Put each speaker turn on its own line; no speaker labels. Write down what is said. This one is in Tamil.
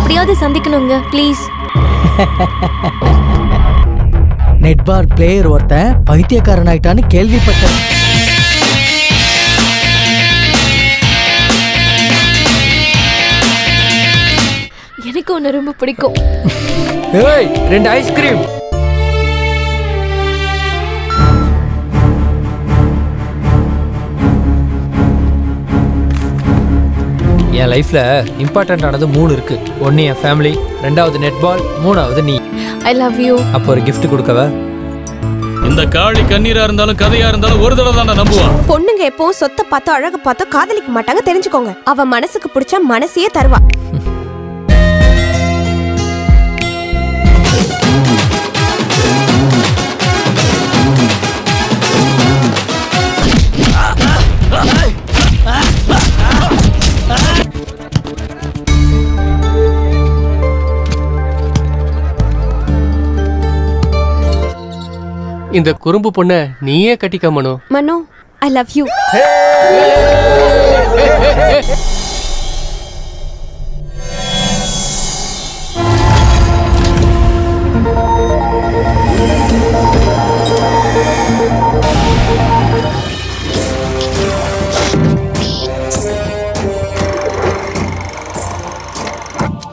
எப்படியாவது சந்திக்கணுங்க ப்ளீஸ்
நெட்பால் பிளேயர் ஒருத்தன் பைத்தியக்காரன் ஆயிட்டான்னு கேள்விப்பட்டேன்
எனக்கு உன்னை ரொம்ப பிடிக்கும்
ஏய் ரெண்டு ஐஸ்கிரீம் என் லைஃப்ல இம்பார்ட்டன்ட் ஆனது மூணு இருக்கு ஒன்று என் ஃபேமிலி ரெண்டாவது நெட்பால் மூணாவது நீ
ஐ லவ் யூ
அப்போ ஒரு gift கொடுக்கவா
இந்த காளி கண்ணீரா இருந்தாலும் கதையா இருந்தாலும் ஒரு தடவை தான் நம்புவான்
பொண்ணுங்க எப்பவும் சொத்தை பார்த்தோ அழக பார்த்தோ காதலிக்க மாட்டாங்க தெரிஞ்சுக்கோங்க அவ மனசுக்கு பிடிச்ச மனசையே தருவா
இந்த குறும்பு பொண்ண நீயே கட்டிக்க மனோ
மனோ ஐ லவ் யூ